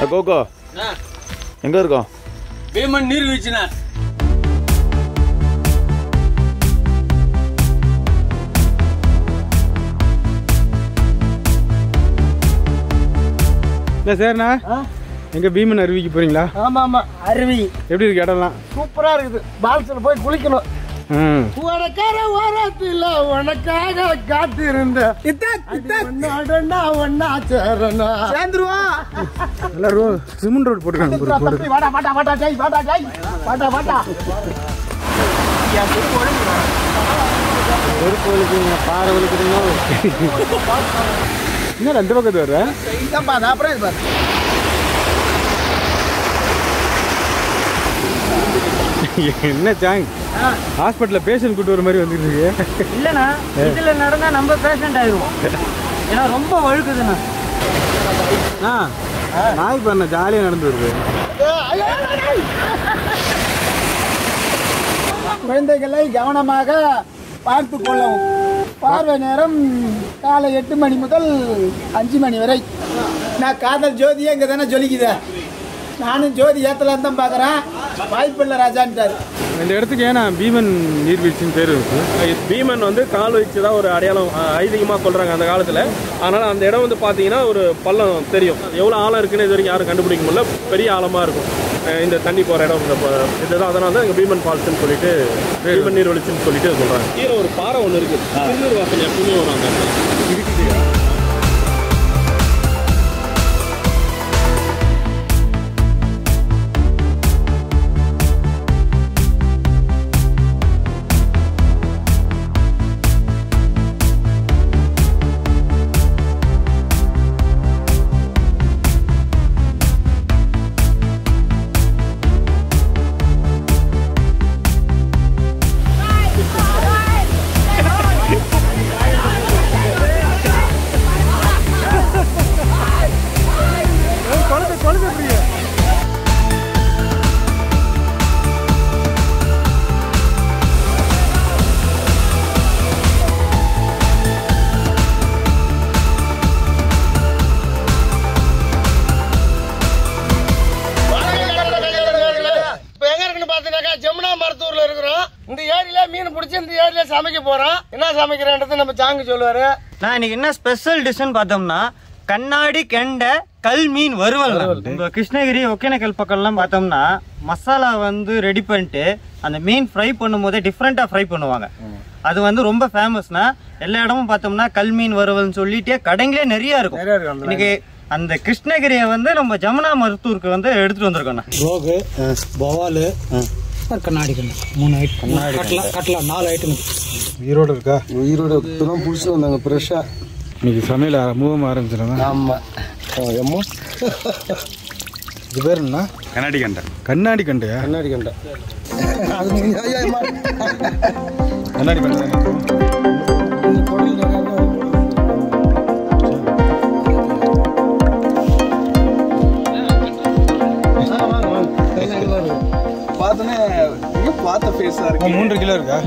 Cocoa எங்க இருக்கோம் பீமன் நீர் வீழ்ச்சினா இல்லை சரிண்ணா எங்க பீமன் அருவிக்கு போறீங்களா ஆமா ஆமா அருவி எப்படி இருக்கு இடம்லாம் சூப்பரா இருக்குது பால்ஸ்ல போய் குளிக்கணும் ம் உனக்கார ஓரத்தில் உனக்காக காத்திருந்த ஒன்னா ஒன்னா சேரனா சேர்ந்துருவோம் எல்லாரும் சிமெண்ட் ரோடு போட்டுருக்காங்க போடு, போடு. வாடா வாடா வாடா ஜெய் வாடா ஜெய் வாடா வாடா செருப்பு வலிக்குறீங்க பாறை வலிக்குறீங்க என்ன ரெண்டு பக்கத்து வர்ற இதான்ப்பா அது அப்புறம் இது பாரு என்ன சாங் ஹாஸ்பிட்டலில் பேஷண்ட் கூட்டு வர மாதிரி வந்துட்டு இருக்கு இல்லைண்ணா இதுல நடந்தா நம்ம பேஷண்ட் ஆயிடுவோம் ஏன்னா ரொம்ப வழுக்குதுண்ணா ஆ நாய் பண்ண ஜாலியாக நடந்து வருது குழந்தைகளை கவனமாக பார்த்து கொள்ளவும் பார்வை நேரம் காலை எட்டு மணி முதல் அஞ்சு மணி வரை நான் காதல் ஜோதியே இங்கே தானே ஜொலிக்குது நானும் ஜோதி ஏத்தலாம் தான் பார்க்குறேன் வாய்ப்பில்லை ராஜான்ட்டார் இந்த இடத்துக்கு ஏன்னா பீமன் நீர்வீழ்ச்சின்னு பேர் இருக்கு பீமன் வந்து கால் வச்சு தான் ஒரு அடையாளம் அஹ், ஐதீகமா சொல்றாங்க அந்த காலத்துல அதனால அந்த இடம் வந்து பாத்தீங்கன்னா ஒரு பள்ளம் தெரியும் எவ்வளவு ஆழம் இருக்குன்னு இது வரைக்கும் யாரும் கண்டுபிடிக்க முடியல பெரிய ஆழமா இருக்கும் அஹ், இந்த தண்ணி போற இடம் இந்த ப- இதுதான் அதனால தான் இங்க பீமன் ஃபால்ஸ்னு சொல்லிட்டு பீமன் நீர்வீழ்ச்சின்னு சொல்லிட்டு சொல்றாங்க கீழே ஒரு பாறை ஒன்று இருக்கு திருநூறு வாசல் எப்பவுமே வரும் அந்த இடத்துல. இப்போ எங்க இருக்குன்னு பார்த்தீங்கன்னாக்கா ஜமுனா மருத்தூர்ல இருக்கிறோம் இந்த ஏரியில மீன் பிடிச்சி இந்த ஏரியில சமைக்க போறோம் என்ன சமைக்கிறேன்றது நம்ம சாங்கு சொல்லுவாரு நான் இன்னைக்கு என்ன ஸ்பெஷல் டிஷ்னு பார்த்தோம்னா கண்ணாடி கெண்டை கல் மீன் வறுவல் உங்க கிருஷ்ணகிரி ஒகேனக்கல் பக்கம்லாம் பார்த்தோம்னா மசாலா வந்து ரெடி பண்ணிட்டு அந்த மீன் ஃப்ரை பண்ணும் போதே டிஃப்ரெண்ட்டாக ஃப்ரை பண்ணுவாங்க அது வந்து ரொம்ப ஃபேமஸ்னா எல்லா இடமும் பார்த்தோம்னா கல் மீன் வறுவல்னு சொல்லிட்டே கடைங்களே நிறைய இருக்கும் இன்னைக்கு அந்த கிருஷ்ணகிரியை வந்து நம்ம ஜமுனா மருத்தூருக்கு வந்து எடுத்துட்டு வந்திருக்கோம் ரோகு பவாலு கண்ணாடி கண்ணு மூணு ஐட்டம் கட்டலாம் கட்டலாம் நாலு ஐட்டம் ஈரோடு இருக்கா உயிரோட இப்பதான் புடிச்சு வந்தாங்க ஃப்ரெஷ்ஷா இன்னைக்கு சமையல் ஆர- மூவம் ஆரம்பிச்சிடும் ஆமா எம்மோ இது பேர் என்ன கண்ணாடி கண்டை கண்ணாடி கண்டையா கண்ணாடி கண்டா கண்ணாடி கண்டை பார்த்தோன்னே இங்க பார்த்த ஃபேஸா இருக்கு மூன்று கிலோ இருக்கா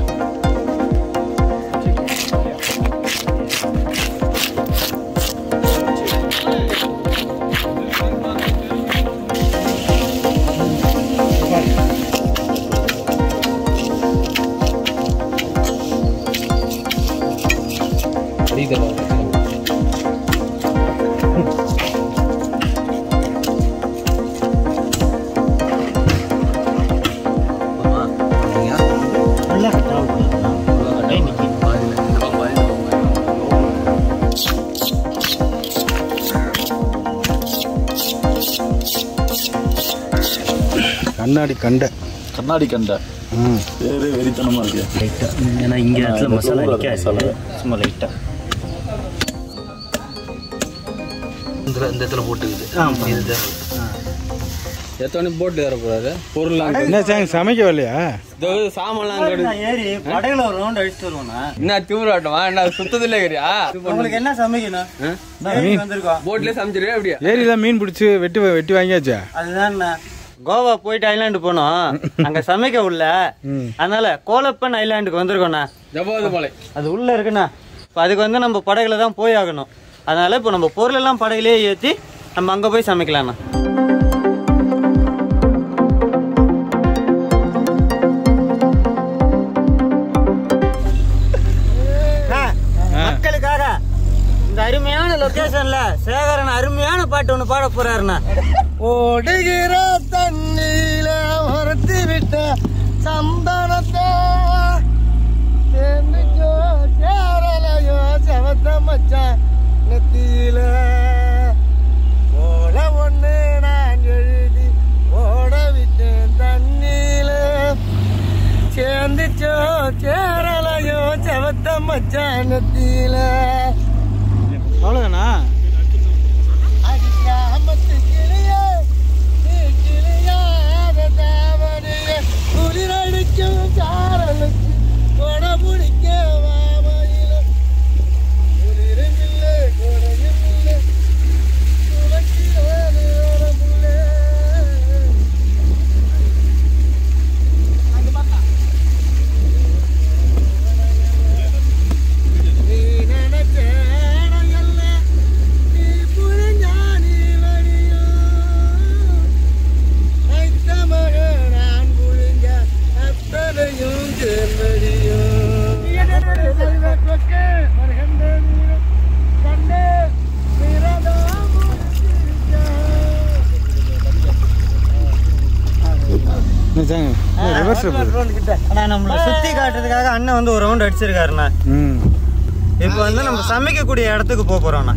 கண்ணாடி கண்டை கண்ணாடி கண்டை பேரு வெறித்தனமா இருக்கு ஏன்னா இங்க இடத்துல மசாலா நிற்காது சும்மா லைட்டாக எத்தனை போட்டு ஏற போறாரு பொருள்லாம் என்ன சாங் சமைக்க வரலையா இதோ சாமான்லாம் கடு ஏறி படகுல ஒரு ரவுண்ட் அடிச்சுட்டு வருவோண்ணா என்ன திமிராட்டமா என்ன சுத்ததில்ல இருக்கிறியா உங்களுக்கு என்ன சமைக்கணும் மீன் வந்திருக்கோம் போட்லயே சமைச்சிருவே அப்படியா ஏரியில மீன் பிடிச்சி வெட்டி வெட்டி வாங்கியாச்சா அதுதான் கோவா போயிட்டு ஐலாண்டு போனோம் அங்க சமைக்க உள்ள அதனால கோலப்பன் ஐலாண்டுக்கு வந்திருக்கோண்ணா ஜப்பாது மலை அது உள்ள இருக்குண்ணா இப்போ அதுக்கு வந்து நம்ம படகுல தான் போய் ஆகணும் அதனால இப்போ நம்ம பொருள் எல்லாம் படகுலயே ஏற்றி நம்ம அங்கே போய் சமைக்கலாண்ணா லொகேஷன்ல சேகரன் அருமையான பாட்டு ஒண்ணு பாட போறாருண்ணா ஓடுகிற தண்ணியில உரத்தி விட்ட சந்தனத்தை சேர்ந்துச்சோ சேரலையோ செவத்த மச்சான் நெத்தியில ஓட ஒண்ணு நான் எழுதி ஓட விட்டேன் தண்ணியில சேர்ந்துச்சோ சேரலையோ செவத்த மச்சான் நெத்தியில அவ்வளோதானா அடிக்காமத்து கிளியே, நீ கிளியாத தாவணியே, குளிரடிக்கும் சாரலுக்கு கொடை பிடிக்க வாமையில. குளிருமில்லை, கொடையுமில்லை, சுழற்சியோடு வரமுல்லை. நீ நினைச்ச இடம் எல்லாம் நீ புரிஞ்சா நீ வழியோ. ஐத்த மகன் நான் புரிஞ்ச அத்தனையும் சேர்ந்தடியோ. செல்வத்தொக்கு வருகின்ற நீரம் கண்டு விரதம் ரிவர்ஸ் ஆனா நம்மள சுத்தி காட்டுறதுக்காக அண்ணன் வந்து ஒரு ரவுண்ட் அடிச்சிருக்காருண்ணா ம் இப்போ வந்து நம்ம சமைக்கக்கூடிய இடத்துக்கு போக போறோம்ண்ணா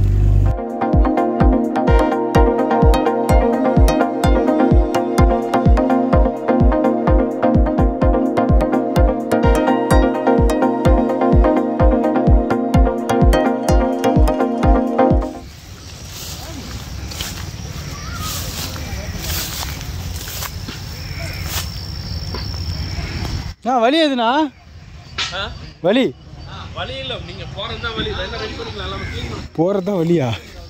ஆ வலி எதுனா வலி வழி இல்லை நீங்க போறது தான் வழி எல்லாம் ரெடி பண்ணிக்கலாம் எல்லாமே க்ளீன் பண்ணி போகிறது தான் வலியா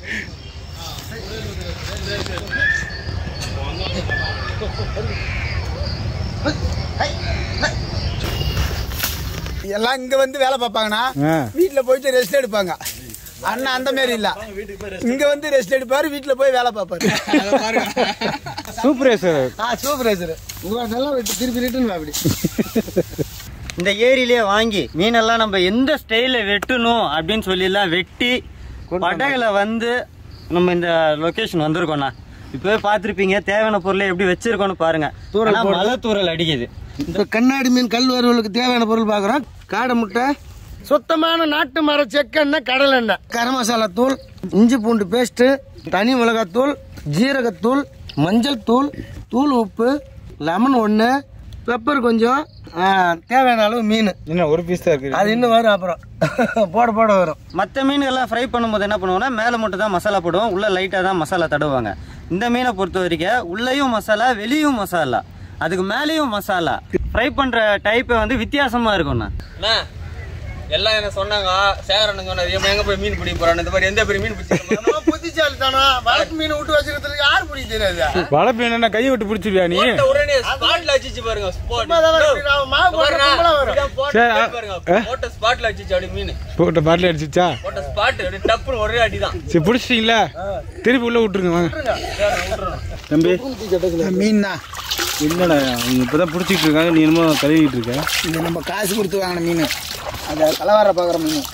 எல்லாம் இங்க வந்து வேலை பார்ப்பாங்கண்ணா ஆ வீட்டுல போயிட்டு ரெஸ்ட் எடுப்பாங்க அண்ணன் அந்த மாதிரி இல்ல இங்க வந்து ரெஸ்ட் எடுப்பாரு வீட்டுல போய் வேலை பார்ப்பாரு சூப்பரே சார் ஆ சூப்பர் சார் இதெல்லாம் விட்டு திருப்பி ரிட்டர்ன் அப்படி இந்த ஏரியிலேயே வாங்கி மீனெல்லாம் நம்ம எந்த ஸ்டைல வெட்டணும் அப்படின்னு சொல்லிலாம் வெட்டி படகுல வந்து நம்ம இந்த லொகேஷன் வந்திருக்கோம்ண்ணா இப்பவே பார்த்திருப்பீங்க தேவையான பொருளை எப்படி வச்சிருக்கோம்னு பாருங்க ஆனா மழை தூரல் அடிக்குது இப்போ கண்ணாடி மீன் கல் வரவர்களுக்கு தேவையான பொருள் பார்க்குறோம் காடை முட்டை சுத்தமான நாட்டு மர செக்கெண்ணெய் கடலை எண்ணெய் கரம் மசாலா தூள் இஞ்சி பூண்டு பேஸ்ட்டு தனி மிளகாத்தூள் ஜீரகத்தூள் மஞ்சள் தூள் தூள் உப்பு லெமன் ஒன்று பெப்பர் கொஞ்சம் ஆ, தேவையான அளவு மீன் என்ன ஒரு பீஸ் தான் இருக்கு அது இன்னும் வரும் அப்புறம் போட போட வரும் மற்ற மீன்கள்லாம் ஃப்ரை பண்ணும்போது என்ன பண்ணுவோம்னா மேலே மட்டும் தான் மசாலா போடுவோம் உள்ள லைட்டாக தான் மசாலா தடவுவாங்க இந்த மீனை பொறுத்த வரைக்கும் உள்ளேயும் மசாலா வெளியும் மசாலா அதுக்கு மேலேயும் மசாலா ஃப்ரை பண்ணுற டைப்பை வந்து வித்தியாசமாக இருக்கும்ண்ணா எல்லாம் என்ன சொன்னாங்க சேகரன் சொன்னாரு "ஏம்மா, எங்க போய் மீன் பிடிக்க போறான்னு இந்த மாதிரி எந்த பெரிய மீன் பிடிச்சிருக்கோம் புத்திசாலி தானா வளர்ப்பு மீன் விட்டு வச்சுக்கிறதுக்கு யார் பிடிக்க தெரியாது வளர்ப்பு என்னன்னா கையை விட்டு பிடிச்சிருவியா நீ உடனே ஸ்பாட்ல வச்சிச்சு பாருங்க ஸ்பாட் மாவு போடுற கும்பலா வரும் சரி, ஆ, பாருங்க ஆ. போட்ட ஸ்பாட்ல வச்சிச்சு அப்படி மீன் போட்ட பாட்டில் அடிச்சிச்சா போட்ட ஸ்பாட் அப்படியே டப்புன்னு ஒரே அடிதான் சரி பிடிச்சிட்டீங்களா திருப்பி உள்ள விட்டுருங்க வாங்க தம்பி மீன்னா என்னடா அவங்க இப்பதான் பிடிச்சிட்டு இருக்காங்க நீ என்னமோ கழுவிட்டு இருக்க இது நம்ம காசு கொடுத்து வாங்கின மீன் அதை கலவார பார்க்குற மீன்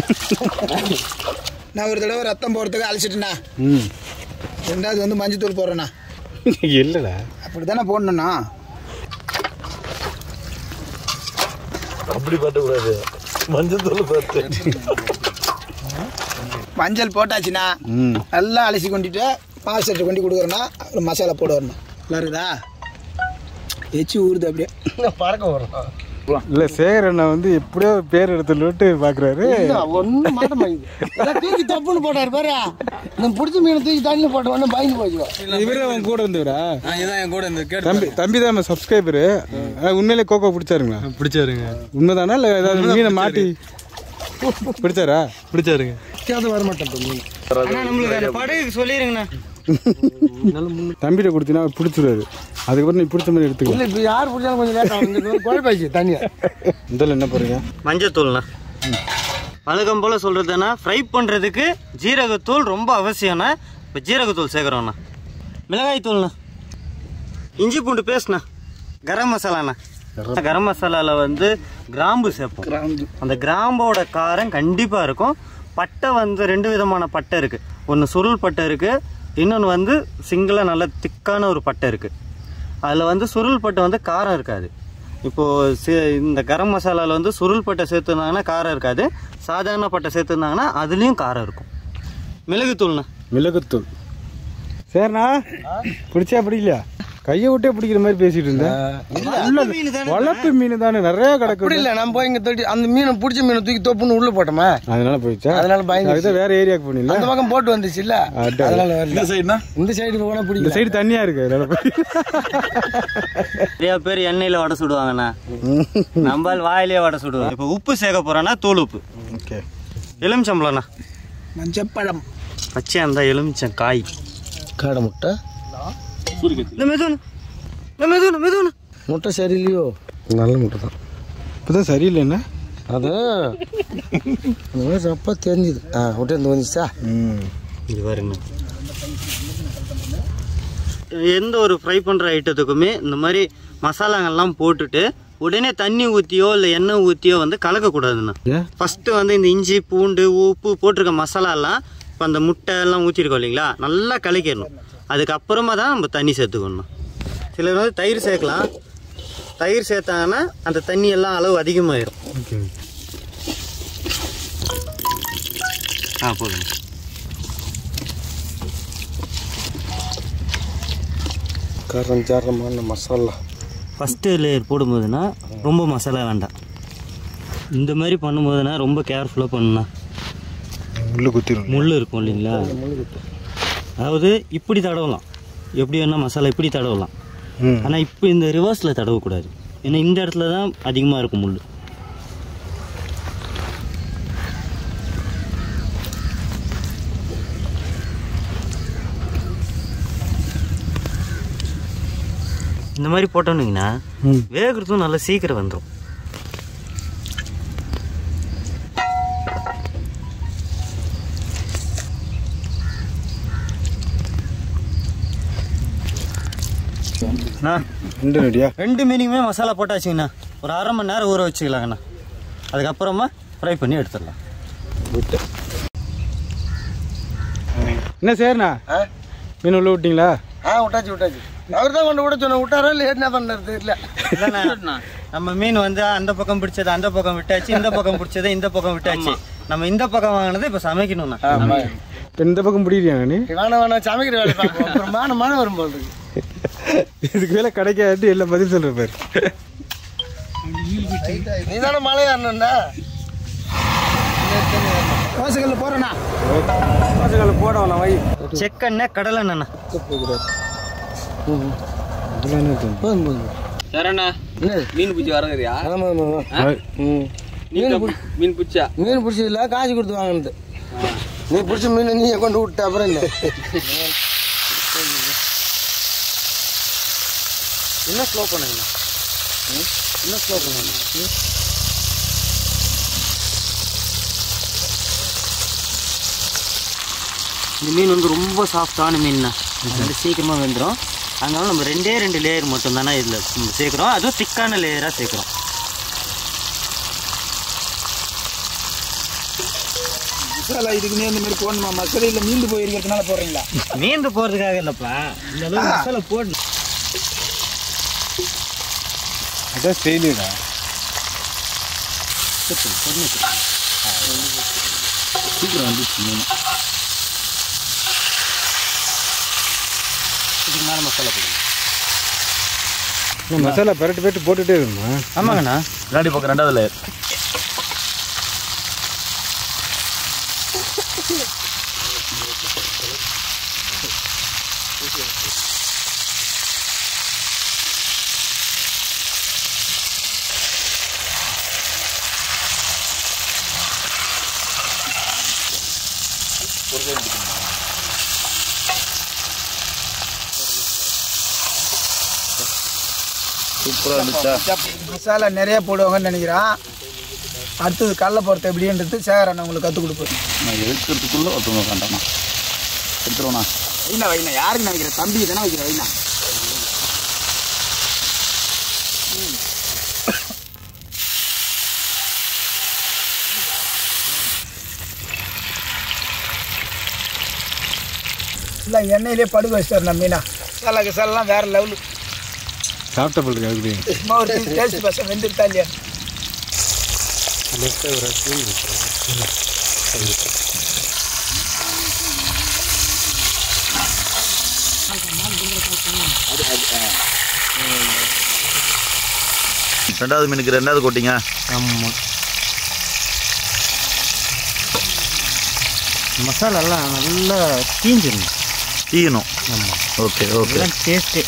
நான் ஒரு தடவை ரத்தம் போகிறதுக்கு அழைச்சிட்டேண்ணா ம் ரெண்டாவது வந்து மஞ்சத்தூள் போடுறேண்ணா இல்லடா அப்படி தானே போடணுண்ணா மஞ்சள் போட்டாச்சுண்ணா ம் நல்லா அலசி கொண்டுட்டு பாஸ்டர்கிட்ட கொண்டு கொடுக்குறேன்னா அப்புறம் மசாலா போட வரணும் நல்லா இருக்குதா எச்சி ஊறுது அப்படியே பறக்க வரும் இல்ல சேகர் அண்ணா வந்து எப்படியோ பேர் எடுத்துட்டு பாக்குறாரு ஒன்றும் மாட்ட மாட்டேங்குது எல்லாம் தூக்கி தப்புன்னு போட்டாரு பாரு நம்ம பிடிச்ச மீனை தூக்கி தண்ணியில் போட்ட உடனே பயந்து போச்சுக்கோ இவரு அவன் கூட வந்துவரா இதான் என் கூட இந்த கேட்டு தம்பி தம்பி தான் நம்ம சப்ஸ்கிரைபரு உண்மையிலே கோகோ பிடிச்சாருங்களா பிடிச்சாருங்க உண்மைதானா இல்ல ஏதாவது மீனை மாட்டி பிடிச்சாரா பிடிச்சாருங்க அது வர மாட்டேன் மீன் ஆனால் நம்மளுக்கு அந்த படகுக்கு சொல்லிடுங்கண்ணா தம்பிகிட்ட கொடுத்தீங்கன்னா அவர் பிடிச்சிருவாரு அதுக்கப்புறம் நீ பிடிச்ச மாதிரி எடுத்துக்கலாம் இல்லை இப்போ யார் பிடிச்சாலும் கொஞ்சம் லேட் ஆகும் குழப்பாச்சு தண்ணியை இதில் என்ன போறீங்க மஞ்சத்தூள்ண்ணா வழக்கம் போல் சொல்கிறதுனா ஃப்ரை பண்ணுறதுக்கு ஜீரகத்தூள் ரொம்ப அவசியம்ண்ணா இப்போ ஜீரகத்தூள் சேர்க்குறோண்ணா மிளகாய் தூள்ண்ணா இஞ்சி பூண்டு பேஸ்ட்ண்ணா கரம் மசாலாண்ணா கரம் மசாலாவில் வந்து கிராம்பு சேர்ப்போம் அந்த கிராம்போட காரம் கண்டிப்பாக இருக்கும் பட்டை வந்து ரெண்டு விதமான பட்டை இருக்குது ஒன்று சுருள் பட்டை இருக்குது இன்னொன்று வந்து சிங்கிளாக நல்ல திக்கான ஒரு பட்டை இருக்குது அதில் வந்து சுருள் பட்டை வந்து காரம் இருக்காது இப்போது சி இந்த கரம் மசாலாவில் வந்து சுருள் பட்டை சேர்த்துருந்தாங்கன்னா காரம் இருக்காது சாதாரண பட்டை சேர்த்துருந்தாங்கன்னா அதுலேயும் காரம் இருக்கும் மிளகுத்தூள்ண்ணா மிளகுத்தூள் சரிண்ணா பிடிச்சா பிடிக்கலையா கையை விட்டே பிடிக்கிற மாதிரி பேசிட்டு இருந்தேன் உள்ள வளர்ப்பு மீன் தானே நிறைய அப்படி கிடக்கு இல்ல நம்ம போய் இங்க தொட்டி அந்த மீனை பிடிச்ச மீனை தூக்கி தொப்புன்னு உள்ள போட்டோமா அதனால போயிடுச்சா அதனால பயந்து அதுதான் வேற ஏரியாவுக்கு போனீங்களா அந்த பக்கம் போட்டு வந்துச்சு இல்ல அட. அதனால வரல இந்த சைடு போனா இந்த பிடிக்கல சைடு தண்ணியா இருக்கு அதனால போய் நிறைய பேர் எண்ணெயில் வடை சுடுவாங்கண்ணா நம்மால் வாயிலே வடை சுடுவாங்க இப்போ உப்பு சேர்க்க போகிறோன்னா தூள் உப்பு ஓகே எலுமிச்சம்பழம்ண்ணா மஞ்சப்பழம் பச்சையாக இருந்தால் எலுமிச்சம் காய் காடை முட்டை இந்த மெதுவண்ணா இந்த மெதுவண்ணா மெதுவண்ணா முட்டை சரியில்லையோ நல்ல முட்டை தான் இப்பதான் சரியில்லைண்ணா அது அந்த மாதிரி அப்பா தெரிஞ்சுது ஆ முட்டை இருந்து வந்துச்சா ம் இது பாருங்க எந்த ஒரு ஃப்ரை பண்ணுற ஐட்டத்துக்குமே இந்த மாதிரி மசாலாங்கள்லாம் போட்டுட்டு உடனே தண்ணி ஊற்றியோ இல்லை எண்ணெய் ஊற்றியோ வந்து கலக்கக்கூடாதுண்ணா ஏன் ஃபஸ்ட்டு வந்து இந்த இஞ்சி பூண்டு உப்பு போட்டிருக்க மசாலாலாம் இப்போ அந்த முட்டை எல்லாம் ஊற்றிருக்கோம் இல்லைங்களா நல்லா கலக்கிடணும் அதுக்கப்புறமா தான் நம்ம தண்ணி சேர்த்துக்கணும் சிலர் வந்து தயிர் சேர்க்கலாம் தயிர் சேர்த்தாங்கன்னா அந்த தண்ணி எல்லாம் அளவு அதிகமாயிரும் ஓகே ஆ போதும் காரம் சாரமான மசாலா ஃபஸ்ட்டு லேயர் போடும்போதுன்னா ரொம்ப மசாலா வேண்டாம் இந்த மாதிரி பண்ணும்போதுனா ரொம்ப கேர்ஃபுல்லாக பண்ணணும் உள்ள குத்திரும் முள் இருக்கும் இல்லைங்களா அதாவது இப்படி தடவலாம் எப்படி வேணால் மசாலா இப்படி தடவலாம் ம் ஆனால் இப்போ இந்த ரிவர்ஸில் தடவக்கூடாது ஏன்னா இந்த இடத்துல தான் அதிகமாக இருக்கும் முள் இந்த மாதிரி போட்டோன்னீங்கன்னா ம் வேகிறதும் நல்லா சீக்கிரம் வந்துடும் ரெண்டு ரெடியா ரெண்டு மீனிங்குமே மசாலா போட்டாச்சுங்கண்ணா ஒரு அரை மணி நேரம் ஊற வச்சுக்கலாங்கண்ணா அதுக்கப்புறமா ஃப்ரை பண்ணி எடுத்துடலாம் என்ன சரிண்ணா ஆ மீன் உள்ள விட்டீங்களா ஆ விட்டாச்சு விட்டாச்சு அவர் தான் கொண்டு விட சொன்ன விட்டாரா இல்லை என்ன பண்ணுறது தெரியல இல்லைண்ணா நம்ம மீன் வந்து அந்த பக்கம் பிடிச்சது அந்த பக்கம் விட்டாச்சு இந்த பக்கம் பிடிச்சது இந்த பக்கம் விட்டாச்சு நம்ம இந்த பக்கம் வாங்கினது இப்போ சமைக்கணும்ண்ணா இப்ப இந்த பக்கம் பிடிக்கிறியா நீ வேணாம் வேணாம் சமைக்கிற வேலை பார்ப்போம் அப்புறம் மான மழை வரும்போது இதுக்கு மேல கிடைக்காது எல்லாம் பதில் சொல்ற பாரு நீ தானே மழை ஏறணும்டா தோசைகள்ல போறேண்ணா போடலாம் வை செக்கெண்ணெய் கடலெண்ணெண்ணா இதெல்லாம் என்ன தம்பி? போதும் போதும் சரணா என்னது மீன் பிடிச்சி வரதுறியா ஆமாம் ஆமாம் ஆமாம் ம் மீன் பிடிச்சா மீன் பிடிச்சதில்ல காசு கொடுத்து வாங்கினது நீ பிடிச்ச மீனை நீ கொண்டு விட்ட அப்புறம் இல்லை இன்னும் ஸ்லோ பண்ணுங்கண்ணா இன்னும் ஸ்லோ பண்ணுங்க இந்த மீன் வந்து ரொம்ப சாஃப்டான மீன்ண்ணா வந்து சீக்கிரமாக வெந்துடும் அதனால நம்ம ரெண்டே ரெண்டு லேயர் மட்டும் தானே இதில் நம்ம சேர்க்குறோம் அதுவும் திக்கான லேயராக சேர்க்குறோம் மசாலா இதுக்குன்னே இந்த மாதிரி போடணுமா மசாலா இல்லை மீண்டு போயிருக்கிறதுனால போடுறீங்களா மீந்து போகிறதுக்காக இல்லைப்பா இந்த அளவு மசாலா போடணும் அதான் ஸ்டெயிலிடா இதுக்கு மேலே மசாலா போடுங்க இன்னும் மசாலா பரட்டு பரட்டு போட்டுட்டே இருக்குமா ஆமாங்கண்ணா பின்னாடி பக்கம் ரெண்டாவது லேயர் மசாலா நிறைய போடுவாங்கன்னு நினைக்கிறான் அடுத்தது கடல போகிறது எப்படின்றது சேகரன் உங்களுக்கு கற்றுக் கொடுப்பேன் நான் எடுக்கிறதுக்குள்ள ஒருத்தவங்க கண்டாண்ணா எடுத்துருவோண்ணா வைண்ணா வைண்ணா யாருக்கு நினைக்கிறேன் தம்பி தானே வைக்கிறேன் வைண்ணா இல்லை எண்ணெயிலே படுக்க வச்சிட்டார் நம்ம மீனா மசாலா கிசாலாம் வேற லெவலு சாப்பிட்ட பிள்ளை அப்படி சும்மா ஒரு டேஸ்ட் பசங்க வெந்துருத்தா இல்லையா ரெண்டாவது மீனுக்கு ரெண்டாவது கோட்டிங்க ஆமாம் மசாலாலாம் நல்லா தீஞ்சிடணும் தீயணும் ஆமாம் ஓகே ஓகே இதுதான் டேஸ்ட்டு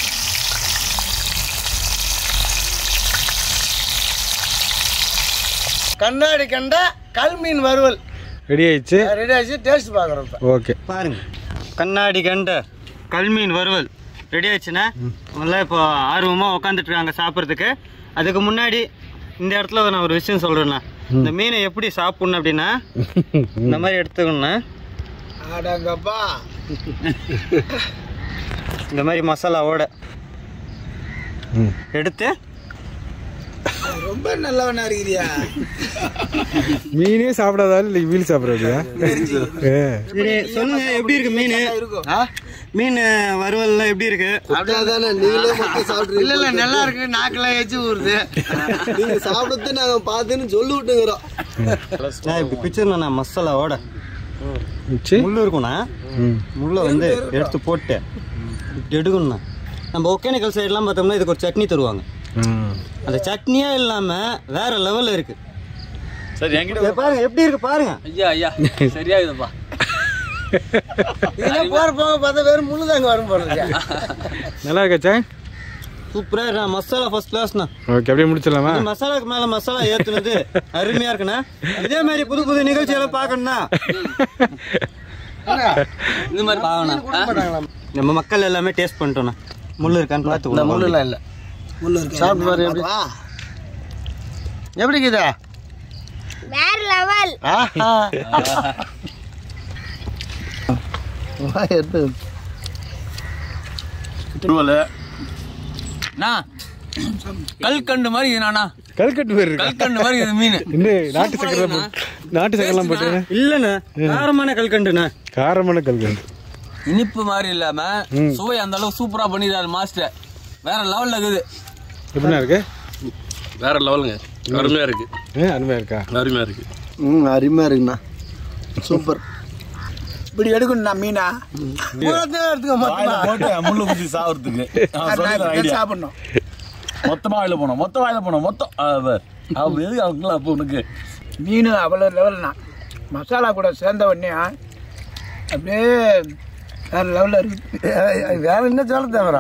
கண்ணாடி கண்ட கல் மீன் வறுவல் ரெடி ஆயிடுச்சு ரெடி ஆச்சு டேஸ்ட் பார்க்குறோம் இப்போ ஓகே பாருங்க கண்ணாடி கண்ட கல்மீன் வறுவல் ரெடி ஆயிடுச்சுன்னா நல்லா இப்போ ஆர்வமாக உட்காந்துட்டு இருக்காங்க சாப்பிட்றதுக்கு அதுக்கு முன்னாடி இந்த இடத்துல நான் ஒரு விஷயம் சொல்கிறேண்ணா இந்த மீனை எப்படி சாப்பிட்ணும் அப்படின்னா இந்த மாதிரி எடுத்துக்கணும்னா ஆடாங்கப்பா இந்த மாதிரி மசாலாவோட ம். எடுத்து ரொம்ப நல்லவனா இருக்கிறியா மீனே சாப்பிடாதாலும் இல்லை மீன் சாப்பிட்றதுயா சரி சொல்லுங்க எப்படி இருக்கு மீன் மீன் வறுவல்லாம் எப்படி இருக்கு அப்படியே நீங்களே மட்டும் சாப்பிட்டு இல்ல இல்ல நல்லா இருக்கு நாக்கெல்லாம் எச்சு ஊறுது நீங்க சாப்பிடுறது நாங்க பார்த்துன்னு சொல்லி விட்டுங்கிறோம் நான் இப்படி பிச்சிருந்தேண்ணா மசாலாவோட வச்சு முள்ளு இருக்கும்ண்ணா ம் முள்ளை வந்து எடுத்து போட்டு இப்படி எடுக்கணும்ண்ணா நம்ம ஒகேனக்கல் சைட்லாம் பார்த்தோம்னா இதுக்கு ஒரு சட்னி தருவாங்க ம் அந்த சட்னியே இல்லாம வேற லெவல்ல இருக்கு சரி என்கிட்ட இதை பாருங்க எப்படி இருக்கு பாருங்க ஐயா ஐயா சரியா இதுப்பா இதெல்லாம் போற போக பார்த்தா வெறும் முள்ளு தாங்க வரும் போறது நல்லா இருக்காச்சா சூப்பரா இருக்கா மசாலா ஃபர்ஸ்ட் கிளாஸ்ண்ணா ஓகே அப்படியே முடிச்சிடலாமா இந்த மசாலாக்கு மேல மசாலா ஏத்துனது அருமையா இருக்குண்ணா இதே மாதிரி புது புது நிகழ்ச்சியெல்லாம் பார்க்கணும்னா இந்த மாதிரி பார்க்கணும் நம்ம மக்கள் எல்லாமே டேஸ்ட் பண்ணிட்டோம்ண்ணா முள்ளு இருக்கான்னு பார்த்து முள்ளுலாம் இல்ல சாப்பிட்டு பாரு எப்படி எப்படி இருக்குதா வேற லெவல் ஆஹா வா, எடுத்து கல்கண்டு மாதிரி இது நானா கல்கட்டு பேர் இருக்கா கல்கண்டு மாதிரி இது மீன் இந்த நாட்டு சக்கரை போட்டு நாட்டு சக்கரெல்லாம் போட்டு இல்லண்ணா காரமான கல்கண்டுண்ணா காரமான கல்கண்டு இனிப்பு மாதிரி இல்லாம சுவை அந்த அளவுக்கு சூப்பரா பண்ணிடுறாரு மாஸ்டர் வேற லெவல்ல இருக்குது எப்படின்னா இருக்கு வேற லெவலுங்க அருமையா இருக்கு ஏ அருமையா இருக்கா அருமையா இருக்கு ம் அருமையா இருக்குண்ணா சூப்பர் இப்படி எடுக்கணும் நான் மீனா பூராத்தையும் எடுத்துக்க மொத்தமா முள்ளு குத்தி சாப்பிட்றதுக்கு இதை சாப்பிடணும் மொத்தமா வாயில போனோம் மொத்த வாயில போனோம் மொத்தம் அவங்க எதுக்கு அவங்களா அப்போ உனக்கு மீன் அவ்வளோ லெவல்னா மசாலா கூட சேர்ந்த உடனே அப்படியே வேற லெவலில் இருக்குது வேற என்ன சொல்ல தேவரா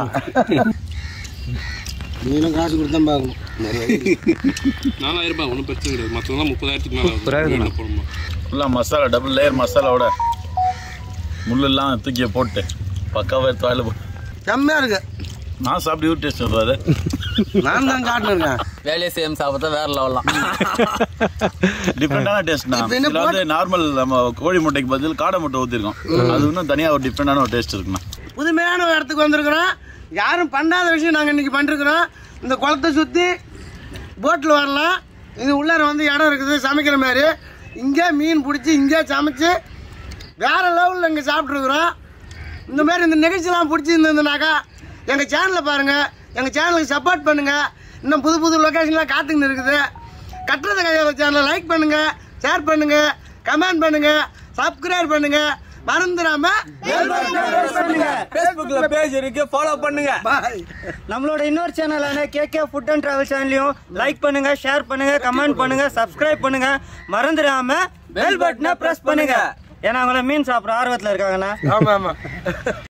நீனும் காசு கொடுத்தா பார்க்கணும் நாலாயிரம் ரூபாய் ஒன்றும் பிரச்சனை கிடையாது மற்றதெல்லாம் முப்பதாயிரத்துக்கு மேலே போடணும் ஃபுல்லாக மசாலா டபுள் லேயர் மசாலாவோட முள்ளெல்லாம் தூக்கி போட்டு பக்காவாக எடுத்து வாயில போ செம்மையா இருக்கு நான் சாப்பிட்டு இவர் டேஸ்ட் சொல்றாரு நான் தான் காட்டினேன் வேலையை சேம் சாப்பிட்டா வேற லெவலாம் டிஃப்ரெண்டான டேஸ்ட் தான் இப்ப என்ன இதுல வந்து நார்மல் நம்ம கோழி முட்டைக்கு பதில் காடை முட்டை ஊற்றிருக்கோம் அது இன்னும் தனியாக ஒரு டிஃப்ரெண்டான ஒரு டேஸ்ட் இருக்குண்ணா புதுமையான ஒரு இடத்துக்கு வந்திருக்கிறோம் யாரும் பண்ணாத விஷயம் நாங்கள் இன்னைக்கு பண்ணிருக்கிறோம் இந்த குளத்தை சுற்றி போட்டில் வரலாம் இது உள்ளார வந்து இடம் இருக்குது சமைக்கிற மாதிரி இங்கே மீன் பிடிச்சி இங்கே சமைச்சு வேற லெவலில் இங்கே சாப்பிட்ருக்குறோம் இந்த மாதிரி இந்த நிகழ்ச்சிலாம் பிடிச்சிருந்ததுனாக்கா எங்கள் சேனலை பாருங்கள் எங்கள் சேனலுக்கு சப்போர்ட் பண்ணுங்கள் இன்னும் புது புது லொக்கேஷன்லாம் காத்துக்கின்னு இருக்குது கட்டுறது கையாள சேனலை லைக் பண்ணுங்கள் ஷேர் பண்ணுங்கள் கமெண்ட் பண்ணுங்கள் சப்ஸ்கிரைப் பண்ணுங்கள் மறந்துடாம ஃபேஸ்புக்ல பேஜ் இருக்கு ஃபாலோ பண்ணுங்க நம்மளோட இன்னொரு சேனலான கேகே ஃபுட் அண்ட் டிராவல் சேனலையும் லைக் பண்ணுங்க ஷேர் பண்ணுங்க கமெண்ட் பண்ணுங்க சப்ஸ்கிரைப் பண்ணுங்க மறந்துடாம பெல் பட்டனை பிரஸ் பண்ணுங்க ஏன்னா அவங்கள மீன் சாப்பிட்ற ஆர்வத்தில் இருக்காங்கண்ணா ஆமாம் ஆமாம்